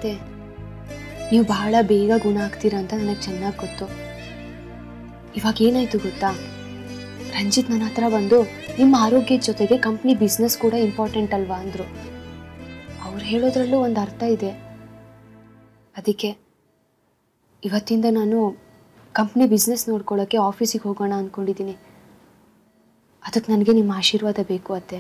ಅತ್ತೆ ನೀವು ಬಹಳ ಬೇಗ ಗುಣ ಆಗ್ತೀರಾ ಅಂತ ನನಗೆ ಚೆನ್ನಾಗಿ ಗೊತ್ತು ಇವಾಗ ಏನಾಯ್ತು ಗೊತ್ತಾ ರಂಜಿತ್ ನನ್ನ ಹತ್ರ ಬಂದು ನಿಮ್ಮ ಆರೋಗ್ಯದ ಜೊತೆಗೆ ಕಂಪ್ನಿ ಬಿಸ್ನೆಸ್ ಕೂಡ ಇಂಪಾರ್ಟೆಂಟ್ ಅಲ್ವಾ ಅಂದರು ಅವ್ರು ಹೇಳೋದ್ರಲ್ಲೂ ಒಂದು ಅರ್ಥ ಇದೆ ಅದಕ್ಕೆ ಇವತ್ತಿಂದ ನಾನು ಕಂಪ್ನಿ ಬಿಸ್ನೆಸ್ ನೋಡ್ಕೊಳ್ಳೋಕ್ಕೆ ಆಫೀಸಿಗೆ ಹೋಗೋಣ ಅಂದ್ಕೊಂಡಿದ್ದೀನಿ ಅದಕ್ಕೆ ನನಗೆ ನಿಮ್ಮ ಆಶೀರ್ವಾದ ಬೇಕು ಅತ್ತೆ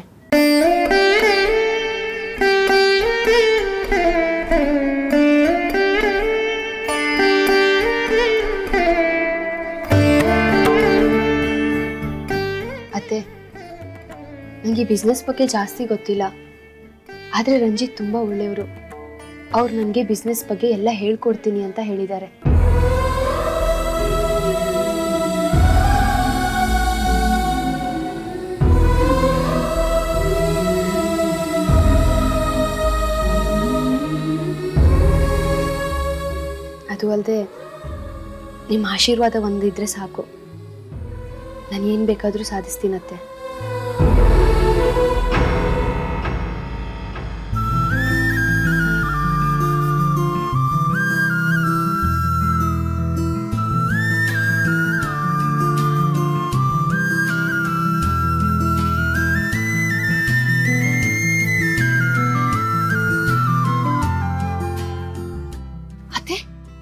ಅತ್ತೆ ನನಗೆ ಬಿಸ್ನೆಸ್ ಬಗ್ಗೆ ಜಾಸ್ತಿ ಗೊತ್ತಿಲ್ಲ ಆದರೆ ರಂಜಿತ್ ತುಂಬ ಒಳ್ಳೆಯವರು ಅವ್ರು ನನಗೆ ಬಿಸ್ನೆಸ್ ಬಗ್ಗೆ ಎಲ್ಲ ಹೇಳ್ಕೊಡ್ತೀನಿ ಅಂತ ಹೇಳಿದ್ದಾರೆ ಅದು ಅಲ್ಲದೆ ನಿಮ್ಮ ಆಶೀರ್ವಾದ ಒಂದಿದ್ರೆ ಸಾಕು ನಾನು ಏನು ಬೇಕಾದರೂ ಸಾಧಿಸ್ತೀನತ್ತೆ ಅತ್ತೆ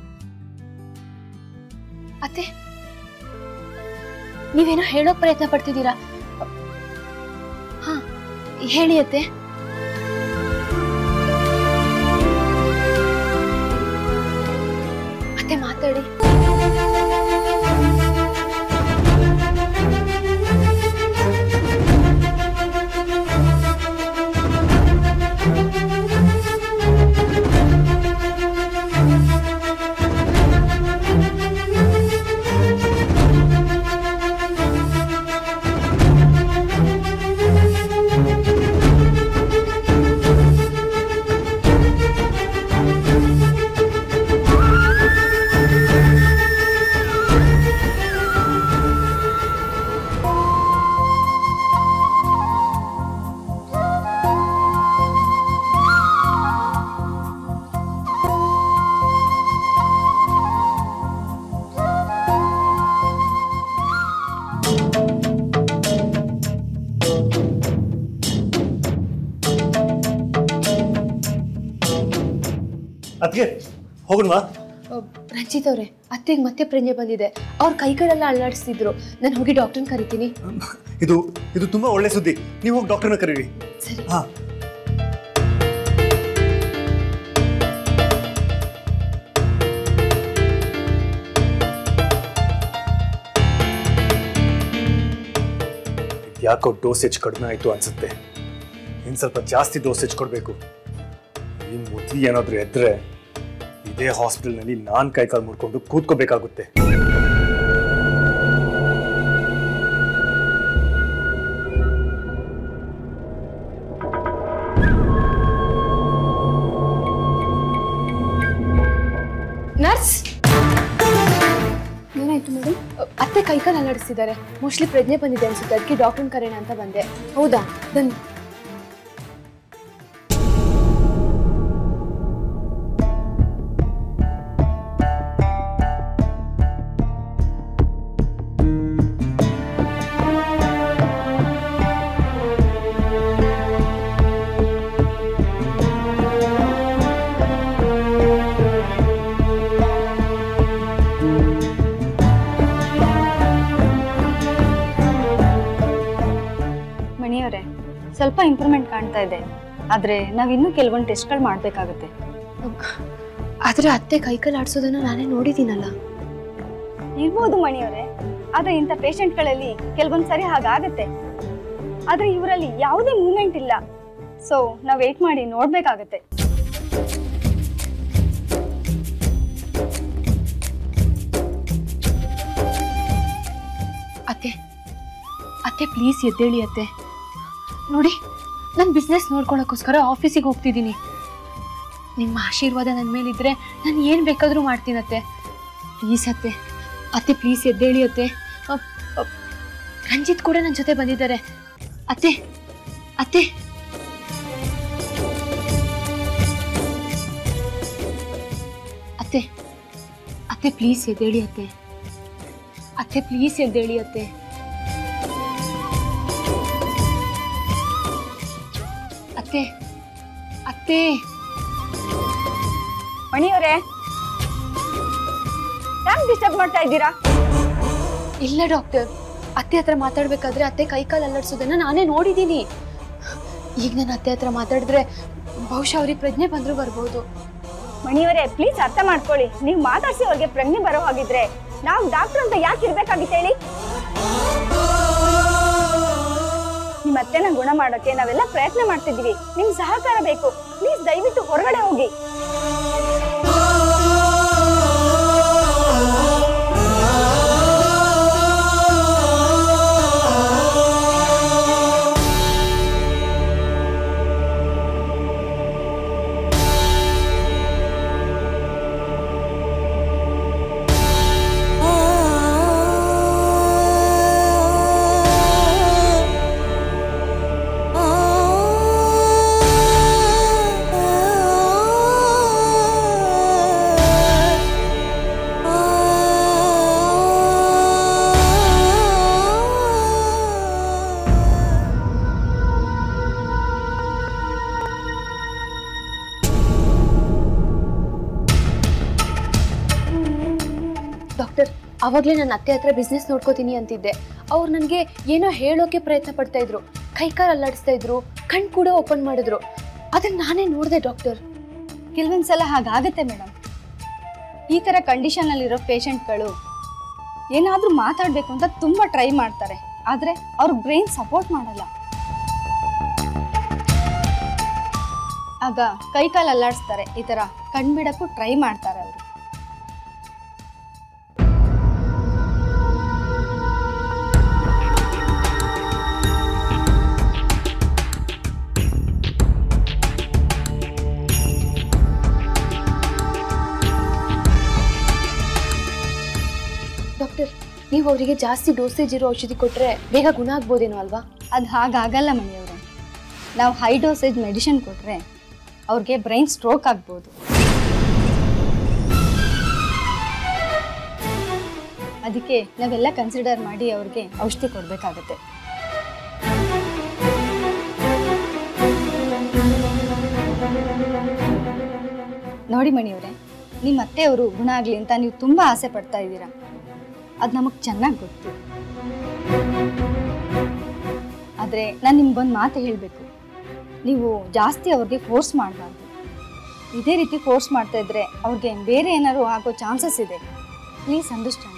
ಅತ್ತೆ ನೀವೇನೋ ಹೇಳೋಕ್ ಪ್ರಯತ್ನ ಪಡ್ತಿದ್ದೀರಾ ಹಾ ಹೇಳಿ ಅತ್ತೆ ಅತ್ತೆ ಮಾತಾಡಿ ಅದಕ್ಕೆ ಹೋಗೋಣವಾ ಅಹ್, ರಂಜಿತ್ ಅವರೇ ಅತ್ತೆಗೆ ಮತ್ತೆ ಪ್ರಜ್ಞೆ ಬಂದಿದೆ ಅವ್ರ ಕೈಗಳೆಲ್ಲ ಅಲ್ಲಾಡಿಸ್ತಿದ್ರು ನಾನು ಹೋಗಿ ಡಾಕ್ಟರ್ನ ಕರಿತೀನಿ ಇದು ಇದು ತುಂಬಾ ಒಳ್ಳೆ ಸುದ್ದಿ ನೀವು ಹೋಗಿ ಡಾಕ್ಟರ್ನ ಕರೀರಿ ಸರಿ ಹಾ ಯಾಕೋ ಡೋಸೇಜ್ ಕಡಿಮೆ ಆಯ್ತು ಅನ್ಸುತ್ತೆ ಇನ್ನು ಸ್ವಲ್ಪ ಜಾಸ್ತಿ ಡೋಸೇಜ್ ಕೊಡಬೇಕು ಈ ಮುದ್ಲಿ ಏನಾದರೂ ಎದ್ರೆ ಇದೇ ಹಾಸ್ಪಿಟಲ್ನಲ್ಲಿ ನಾನು ಕೈಕಾಲು ಮುಡ್ಕೊಂಡು ಕೂತ್ಕೋಬೇಕಾಗುತ್ತೆ ನರ್ಸ್ ಏನಾಯ್ತು ಮೇಡಮ್ ಅತ್ತೆ ಕೈಕಾಲು ಅಲ್ಲಾಡಿಸ್ತಿದ್ದಾರೆ ಮೋಸ್ಟ್ಲಿ ಪ್ರಜ್ಞೆ ಬಂದಿದೆ ಅನ್ಸುತ್ತೆ ಅದಕ್ಕೆ ಡಾಕ್ಟರ್ನ ಕರೆಯೋಣ ಅಂತ ಬಂದೆ ಹೌದಾ ಬನ್ನಿ ಮಣಿಯವರೇ ಸ್ವಲ್ಪ ಇಂಪ್ರೂವ್ಮೆಂಟ್ ಕಾಣ್ತಾ ಇದೆ ಆದ್ರೆ ನಾವಿನ್ನೂ ಕೆಲವೊಂದು ಟೆಸ್ಟ್ಗಳು ಮಾಡಬೇಕಾಗುತ್ತೆ ಆದ್ರೆ ಅತ್ತೆ ಕೈಕಾಲು ಆಡಿಸೋದನ್ನ ನಾನೇ ನೋಡಿದ್ದೀನಲ್ಲ ಇರ್ಬೋದು ಮಣಿಯವರೇ ಆದ್ರೆ ಇಂಥ ಪೇಷಂಟ್ಗಳಲ್ಲಿ ಕೆಲವೊಂದು ಸರಿ ಹಾಗಾಗತ್ತೆ ಆದ್ರೆ ಇವರಲ್ಲಿ ಯಾವುದೇ ಮೂವ್ಮೆಂಟ್ ಇಲ್ಲ ಸೊ ನಾವು ವೇಟ್ ಮಾಡಿ ನೋಡ್ಬೇಕಾಗತ್ತೆ ಅತ್ತೆ ಅತ್ತೆ ಪ್ಲೀಸ್ ಎದ್ದೇಳಿ ಅತ್ತೆ ನೋಡಿ ನಾನು ಬಿಸ್ನೆಸ್ ನೋಡ್ಕೊಳ್ಳೋಕ್ಕೋಸ್ಕರ ಆಫೀಸಿಗೆ ಹೋಗ್ತಿದ್ದೀನಿ ನಿಮ್ಮ ಆಶೀರ್ವಾದ ನನ್ನ ಮೇಲಿದ್ರೆ ನಾನು ಏನು ಬೇಕಾದರೂ ಮಾಡ್ತೀನತ್ತೆ ಪ್ಲೀಸ್ ಅತ್ತೆ ಅತ್ತೆ ಪ್ಲೀಸ್ ಎದ್ದೇಳಿ ಅತ್ತೆ ಅಪ್- ಅಪ್- ರಂಜಿತ್ ಕೂಡ ನನ್ನ ಜೊತೆ ಬಂದಿದ್ದಾರೆ ಅತ್ತೆ ಅತ್ತೆ ಅತ್ತೆ ಅತ್ತೆ ಪ್ಲೀಸ್ ಎದ್ದೇಳಿ ಅತ್ತೆ ಅತ್ತೆ ಪ್ಲೀಸ್ ಎದ್ದೇಳಿ ಅತ್ತೆ ಅತ್ತೆ ಅತ್ತೆ ಮಣಿಯವರೇ ಯಾಕೆ ಡಿಸ್ಟರ್ಬ್ ಮಾಡ್ತಾ ಇದ್ದೀರಾ ಇಲ್ಲ ಡಾಕ್ಟರ್ ಅತ್ತೆ ಹತ್ರ ಮಾತಾಡ್ಬೇಕಾದ್ರೆ ಅತ್ತೆ ಕೈ ಕಾಲು ಅಲ್ಲಾಡ್ಸೋದನ್ನ ನಾನೇ ನೋಡಿದ್ದೀನಿ ಈಗ ನಾನು ಅತ್ತೆ ಹತ್ರ ಮಾತಾಡಿದ್ರೆ ಬಹುಶಃ ಅವ್ರಿಗೆ ಪ್ರಜ್ಞೆ ಬಂದರೂ ಬರ್ಬೋದು ಮಣಿಯವರೇ ಪ್ಲೀಸ್ ಅರ್ಥ ಮಾಡ್ಕೊಳ್ಳಿ ನೀವು ಮಾತಾಡ್ಸಿ ಅವ್ರಿಗೆ ಪ್ರಜ್ಞೆ ಬರೋ ಹಾಗಿದ್ರೆ ನಾವು ಡಾಕ್ಟರ್ ಅಂತ ಯಾಕೆ ಇರ್ಬೇಕಾಗಿತ್ತು ಹೇಳಿ ನಿಮ್ಮ ಅತ್ತೆನ ಗುಣ ಮಾಡೋಕೆ ನಾವೆಲ್ಲ ಪ್ರಯತ್ನ ಮಾಡ್ತಿದೀವಿ ನಿಮ್ ಸಹಕಾರ ಬೇಕು ಪ್ಲೀಸ್ ದಯವಿಟ್ಟು ಹೊರಗಡೆ ಹೋಗಿ ಡಾಕ್ಟರ್ ಅವಾಗಲೇ ನನ್ನ ಅತ್ತೆ ಹತ್ರ ಬಿಸ್ನೆಸ್ ನೋಡ್ಕೋತೀನಿ ಅಂತಿದ್ದೆ ಅವ್ರು ನನಗೆ ಏನೋ ಹೇಳೋಕೆ ಪ್ರಯತ್ನ ಪಡ್ತಾ ಇದ್ರು ಕೈ ಕಾಲು ಅಲ್ಲಾಡಿಸ್ತಾ ಇದ್ರು ಕಣ್ ಕೂಡ ಓಪನ್ ಮಾಡಿದ್ರು ಅದನ್ನ ನಾನೇ ನೋಡಿದೆ ಡಾಕ್ಟರ್ ಕೆಲವೊಂದ್ಸಲ ಹಾಗಾಗತ್ತೆ ಮೇಡಮ್ ಈ ಥರ ಕಂಡೀಷನಲ್ಲಿರೋ ಪೇಷಂಟ್ಗಳು ಏನಾದರೂ ಮಾತಾಡಬೇಕು ಅಂತ ತುಂಬ ಟ್ರೈ ಮಾಡ್ತಾರೆ ಆದರೆ ಅವ್ರ ಬ್ರೈನ್ ಸಪೋರ್ಟ್ ಮಾಡಲ್ಲ ಆಗ ಕೈ ಕಾಲು ಅಲ್ಲಾಡಿಸ್ತಾರೆ ಈ ಥರ ಕಣ್ಬಿಡಕ್ಕೂ ಟ್ರೈ ಮಾಡ್ತಾರೆ ಅವರು ಡಾಕ್ಟರ್ ನೀವು ಅವರಿಗೆ ಜಾಸ್ತಿ ಡೋಸೇಜ್ ಇರೋ ಔಷಧಿ ಕೊಟ್ಟರೆ ಬೇಗ ಗುಣ ಆಗ್ಬೋದೇನೋ ಅಲ್ವಾ ಅದು ಹಾಗಾಗಲ್ಲ ಮನೆಯವರು ನಾವು ಹೈ ಡೋಸೇಜ್ ಮೆಡಿಸಿನ್ ಕೊಟ್ಟರೆ ಅವ್ರಿಗೆ ಬ್ರೈನ್ ಸ್ಟ್ರೋಕ್ ಆಗ್ಬೋದು ಅದಕ್ಕೆ ನಾವೆಲ್ಲ ಕನ್ಸಿಡರ್ ಮಾಡಿ ಅವ್ರಿಗೆ ಔಷಧಿ ಕೊಡಬೇಕಾಗತ್ತೆ ನೋಡಿ ಮಣಿಯವರೇ ನಿಮ್ಮ ಅತ್ತೆಯವರು ಗುಣ ಆಗಲಿ ಅಂತ ನೀವು ತುಂಬ ಆಸೆ ಪಡ್ತಾ ಇದ್ದೀರಾ ಅದು ನಮಗೆ ಚೆನ್ನಾಗಿ ಗೊತ್ತು ಆದರೆ ನಾನು ನಿಮ್ಗೊಂದು ಮಾತು ಹೇಳಬೇಕು ನೀವು ಜಾಸ್ತಿ ಅವ್ರಿಗೆ ಫೋರ್ಸ್ ಮಾಡಬಾರ್ದು ಇದೇ ರೀತಿ ಫೋರ್ಸ್ ಮಾಡ್ತಾ ಇದ್ರೆ ಅವ್ರಿಗೆ ಬೇರೆ ಏನಾದ್ರು ಆಗೋ ಚಾನ್ಸಸ್ ಇದೆ ಪ್ಲೀಸ್ ಅಂಡರ್ಸ್ಟ್ಯಾಂಡ್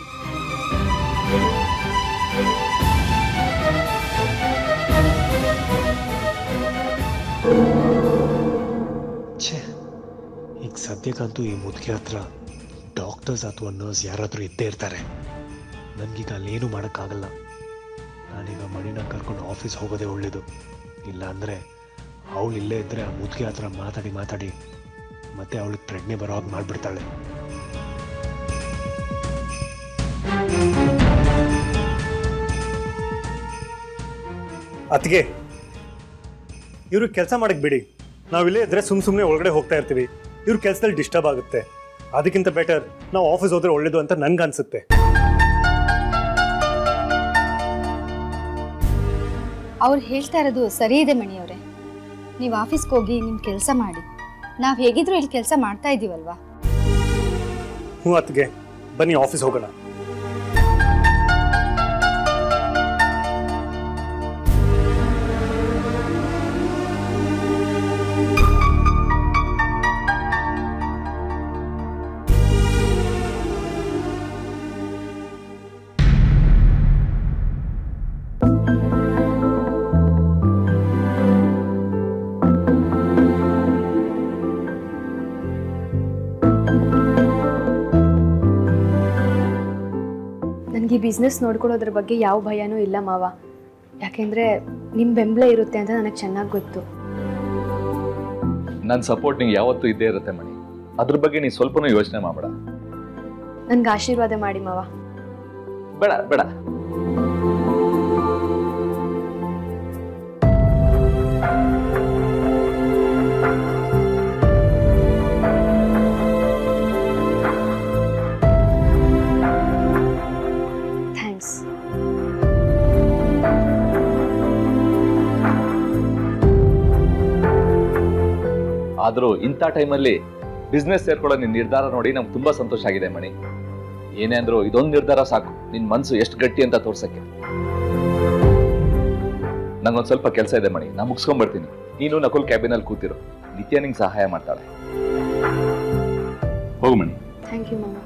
ಛೇ ಈಗ ಸದ್ಯಕ್ಕಂತೂ ಈ ಮುದುಕೆ ಹತ್ರ ಡಾಕ್ಟರ್ಸ್ ಅಥವಾ ನರ್ಸ್ ಯಾರಾದರೂ ಇದ್ದೇ ಇರ್ತಾರೆ ನನಗೀಗ ಅಲ್ಲೇನು ಮಾಡೋಕ್ಕಾಗಲ್ಲ ನಾನೀಗ ಮಣಿನ ಕರ್ಕೊಂಡು ಆಫೀಸ್ ಹೋಗೋದೇ ಒಳ್ಳೇದು ಇಲ್ಲ ಅಂದರೆ ಅವಳು ಇಲ್ಲೇ ಇದ್ದರೆ ಆ ಮುದುಕೆ ಹತ್ರ ಮಾತಾಡಿ ಮಾತಾಡಿ ಮತ್ತೆ ಅವಳಿಗೆ ಪ್ರಜ್ಞೆ ಬರೋ ಹಾಗೆ ಮಾಡಿಬಿಡ್ತಾಳೆ ಅತ್ತಿಗೆ ಇವರು ಕೆಲಸ ಮಾಡಕ್ ಬಿಡಿ ನಾವಿಲ್ಲೇ ಇದ್ರೆ ಸುಮ್ ಸುಮ್ಮನೆ ಒಳಗಡೆ ಹೋಗ್ತಾ ಇರ್ತೀವಿ ಇವ್ರ ಕೆಲಸದಲ್ಲಿ ಡಿಸ್ಟರ್ಬ್ ಆಗುತ್ತೆ ಅದಕ್ಕಿಂತ ಬೆಟರ್ ನಾವು ಆಫೀಸ್ ಹೋದ್ರೆ ಒಳ್ಳೇದು ಅಂತ ನನ್ಗೆ ಅನ್ಸುತ್ತೆ ಅವ್ರು ಹೇಳ್ತಾ ಇರೋದು ಸರಿ ಇದೆ ಮಣಿಯವರೇ ನೀವು ಆಫೀಸ್ಗೆ ಹೋಗಿ ನಿಮ್ಮ ಕೆಲಸ ಮಾಡಿ ನಾವು ಹೇಗಿದ್ರು ಇಲ್ಲಿ ಕೆಲಸ ಮಾಡ್ತಾ ಇದ್ದೀವಲ್ವಾ ಹ್ಞೂ ಅತ್ತಿಗೆ ಬನ್ನಿ ಆಫೀಸ್ ಹೋಗೋಣ ನನಗೆ ಬಿಸ್ನೆಸ್ ನೋಡ್ಕೊಳ್ಳೋದ್ರ ಬಗ್ಗೆ ಯಾವ ಭಯನೂ ಇಲ್ಲ ಮಾವ ಯಾಕೆಂದರೆ ನಿಮ್ಮ ಬೆಂಬಲ ಇರುತ್ತೆ ಅಂತ ನನಗೆ ಚೆನ್ನಾಗಿ ಗೊತ್ತು ನನ್ನ ಸಪೋರ್ಟ್ ನಿಂಗೆ ಯಾವತ್ತೂ ಇದ್ದೇ ಇರುತ್ತೆ ಮಣಿ ಅದ್ರ ಬಗ್ಗೆ ನೀ ಸ್ವಲ್ಪನೂ ಯೋಚನೆ ಮಾಡಬೇಡ ನನಗೆ ಆಶೀರ್ವಾದ ಮಾಡಿ ಮಾವ ಬೇಡ ಬೇಡ ಆದರೂ ಇಂಥ ಟೈಮಲ್ಲಿ ಬಿಸ್ನೆಸ್ ಸೇರ್ಕೊಳ್ಳೋ ನಿನ್ನ ನಿರ್ಧಾರ ನೋಡಿ ನಮ್ಗೆ ತುಂಬಾ ಸಂತೋಷ ಆಗಿದೆ ಮಣಿ ಏನೇ ಅಂದ್ರು ಇದೊಂದು ನಿರ್ಧಾರ ಸಾಕು ನಿನ್ ಮನ್ಸು ಎಷ್ಟು ಗಟ್ಟಿ ಅಂತ ತೋರ್ಸಕ್ಕೆ ನಂಗೊಂದ್ ಸ್ವಲ್ಪ ಕೆಲಸ ಇದೆ ಮಣಿ ನಾ ಮುಗಿಸ್ಕೊಂಡ್ಬರ್ತೀನಿ ನೀನು ನಕುಲ್ ಕ್ಯಾಬಿನಲ್ಲಿ ಕೂತಿರು ನಿತ್ಯ ನಿಂಗೆ ಸಹಾಯ ಮಾಡ್ತಾಳೆ ಹೋಗು ಮಣಿ ಥ್ಯಾಂಕ್ ಯು ಮಾಮ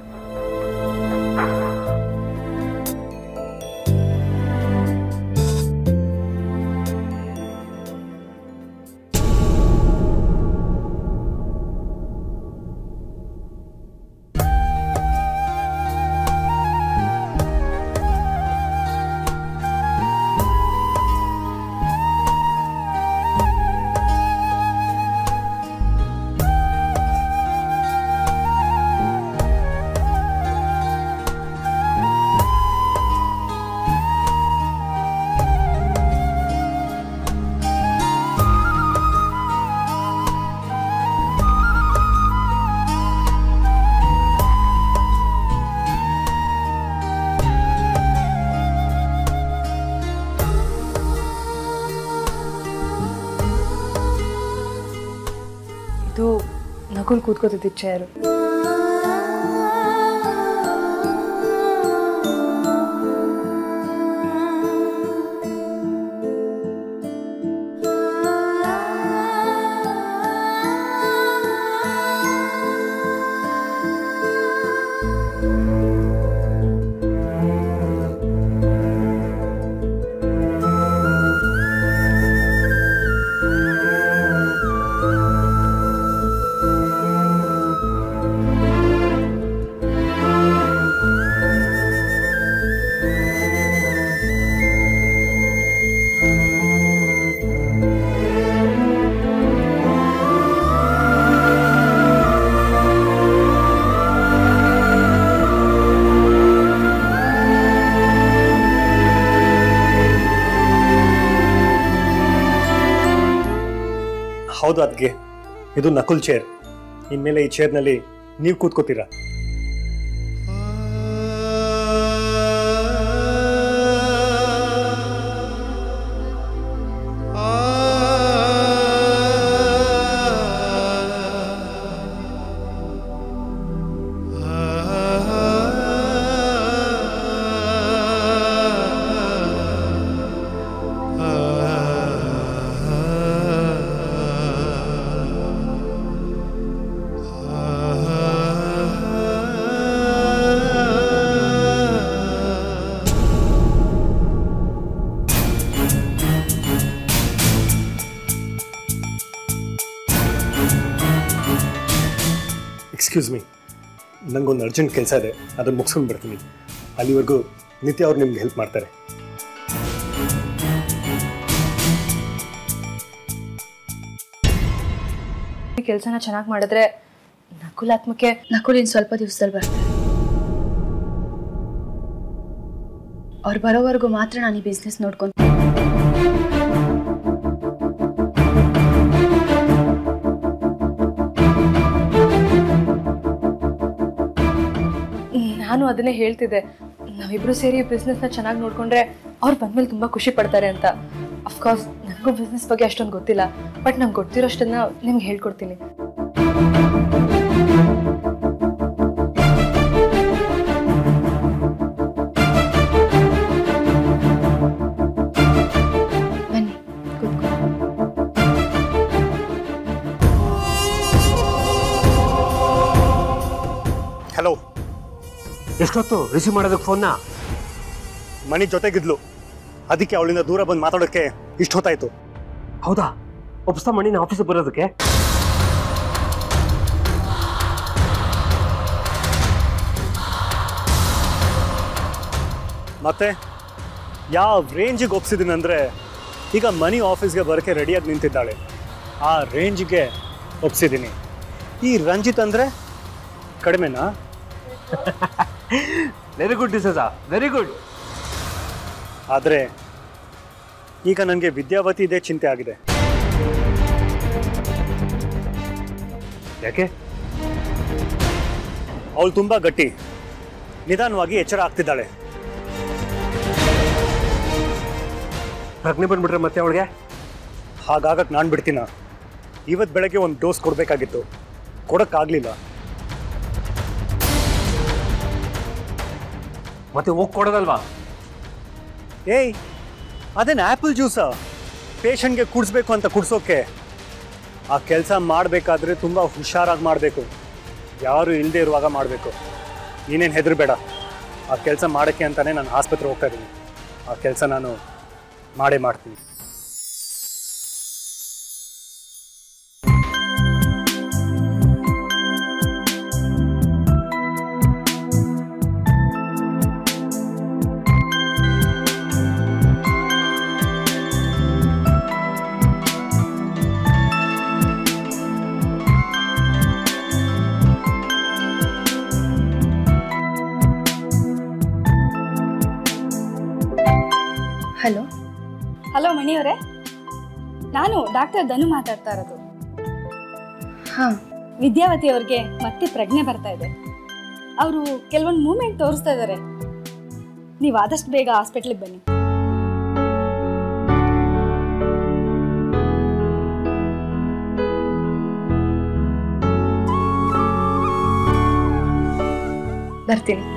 ಇದು ನಕುಲ್ ಕೂತ್ಕೋತಿದ್ದ ಚೇರು ಹೌದು ಅದ್ಗೆ ಇದು ನಕುಲ್ ಚೇರ್ ಇನ್ಮೇಲೆ ಈ ಚೇರ್ನಲ್ಲಿ ನೀವು ಕೂತ್ಕೋತೀರಾ ಎಕ್ಸ್ಕ್ಯೂಸ್ ಮೀ ನನಗೊಂದು ಅರ್ಜೆಂಟ್ ಕೆಲಸ ಇದೆ ಅದನ್ನು ಮುಗಿಸ್ಕೊಂಡು ಬರ್ತೀನಿ ಅಲ್ಲಿವರೆಗೂ ನಿತ್ಯ ಅವ್ರು ನಿಮ್ಗೆ ಹೆಲ್ಪ್ ಮಾಡ್ತಾರೆ ಈ ಕೆಲಸನ ಚೆನ್ನಾಗಿ ಮಾಡಿದ್ರೆ ನಕುಲ್ ಆತ್ಮಕ್ಕೆ ನಕುಲ್ ಇನ್ನು ಸ್ವಲ್ಪ ದಿವಸದಲ್ಲಿ ಬರ್ತಾರೆ ಅವ್ರು ಬರೋವರೆಗೂ ಮಾತ್ರ ನಾನು ಈ ಬಿಸ್ನೆಸ್ ನೋಡ್ಕೊಂಡು ನಾನು ಅದನ್ನೇ ಹೇಳ್ತಿದ್ದೆ ನಾವಿಬ್ರು ಸೇರಿ ಬಿಸ್ನೆಸ್ನ ಚೆನ್ನಾಗಿ ನೋಡ್ಕೊಂಡ್ರೆ ಅವ್ರು ಬಂದ್ಮೇಲೆ ತುಂಬ ಖುಷಿ ಪಡ್ತಾರೆ ಅಂತ ಅಫ್ಕೋರ್ಸ್ ನನಗೂ ಬಿಸ್ನೆಸ್ ಬಗ್ಗೆ ಅಷ್ಟೊಂದು ಗೊತ್ತಿಲ್ಲ ಬಟ್ ನಂಗೆ ಗೊತ್ತಿರೋಷ್ಟನ್ನ ನಿಮ್ಗೆ ಹೇಳ್ಕೊಡ್ತೀನಿ ಬನ್ನಿ ಕೂತ್ಕೊ ಹಲೋ ಎಷ್ಟೊತ್ತು ರಿಸೀವ್ ಮಾಡೋದಕ್ಕೆ ಫೋನ್ನ ಮಣಿ ಜೊತೆಗಿದ್ಲು ಅದಕ್ಕೆ ಅವಳಿಂದ ದೂರ ಬಂದು ಮಾತಾಡೋಕ್ಕೆ ಇಷ್ಟು ಹೊತ್ತಾಯ್ತು ಹೌದಾ ಒಪ್ಸ್ತಾ ಮಣ್ಣಿನ ಆಫೀಸಿಗೆ ಬರೋದಕ್ಕೆ ಮತ್ತೆ ಯಾವ ರೇಂಜಿಗೆ ಒಪ್ಸಿದ್ದೀನಿ ಅಂದರೆ ಈಗ ಮನಿ ಆಫೀಸ್ಗೆ ಬರೋಕ್ಕೆ ರೆಡಿಯಾಗಿ ನಿಂತಿದ್ದಾಳೆ ಆ ರೇಂಜ್ಗೆ ಒಪ್ಸಿದ್ದೀನಿ ಈ ರಂಜಿತ್ ಅಂದರೆ ಕಡಿಮೆನಾ ವೆರಿ ಗುಡ್ ಡಿಸೈಸ ವೆರಿ ಗುಡ್ ಆದರೆ ಈಗ ನನಗೆ ವಿದ್ಯಾವತಿ ಇದೇ ಚಿಂತೆ ಆಗಿದೆ ಯಾಕೆ ಅವಳು ತುಂಬ ಗಟ್ಟಿ ನಿಧಾನವಾಗಿ ಎಚ್ಚರ ಆಗ್ತಿದ್ದಾಳೆ ಪ್ರಜ್ಞೆ ಬಂದ್ಬಿಟ್ರೆ ಮತ್ತೆ ಅವಳಿಗೆ ಹಾಗಾಗಕ್ಕೆ ನಾನು ಬಿಡ್ತೀನ ಇವತ್ತು ಬೆಳಗ್ಗೆ ಒಂದು ಡೋಸ್ ಕೊಡಬೇಕಾಗಿತ್ತು ಕೊಡೋಕ್ಕಾಗಲಿಲ್ಲ ಮತ್ತೆ ಹೋಗಿ ಕೊಡೋದಲ್ವಾ ಏಯ್ ಅದೇನು ಆ್ಯಪಲ್ ಜ್ಯೂಸಾ ಪೇಷಂಟ್ಗೆ ಕುಡಿಸ್ಬೇಕು ಅಂತ ಕುಡ್ಸೋಕೆ ಆ ಕೆಲಸ ಮಾಡಬೇಕಾದ್ರೆ ತುಂಬ ಹುಷಾರಾಗಿ ಮಾಡಬೇಕು ಯಾರು ಇಲ್ಲದೆ ಇರುವಾಗ ಮಾಡಬೇಕು ನೀನೇನು ಹೆದರಬೇಡ ಆ ಕೆಲಸ ಮಾಡೋಕ್ಕೆ ಅಂತಲೇ ನಾನು ಆಸ್ಪತ್ರೆ ಹೋಗ್ತಾ ಇದ್ದೀನಿ ಆ ಕೆಲಸ ನಾನು ಮಾಡೇ ಮಾಡ್ತೀನಿ ಹಲೋ ಹಲೋ ಮಣಿಯವರೇ ನಾನು ಡಾಕ್ಟರ್ ಧನು ಮಾತಾಡ್ತಾ ಇರೋದು ಹಾಂ ವಿದ್ಯಾವತಿ ಅವ್ರಿಗೆ ಮತ್ತೆ ಪ್ರಜ್ಞೆ ಬರ್ತಾ ಇದೆ ಅವರು ಕೆಲವೊಂದು ಮೂಮೆಂಟ್ ತೋರಿಸ್ತಾ ಇದ್ದಾರೆ ನೀವು ಆದಷ್ಟು ಬೇಗ ಹಾಸ್ಪಿಟ್ಲಿಗೆ ಬನ್ನಿ ಬರ್ತೀನಿ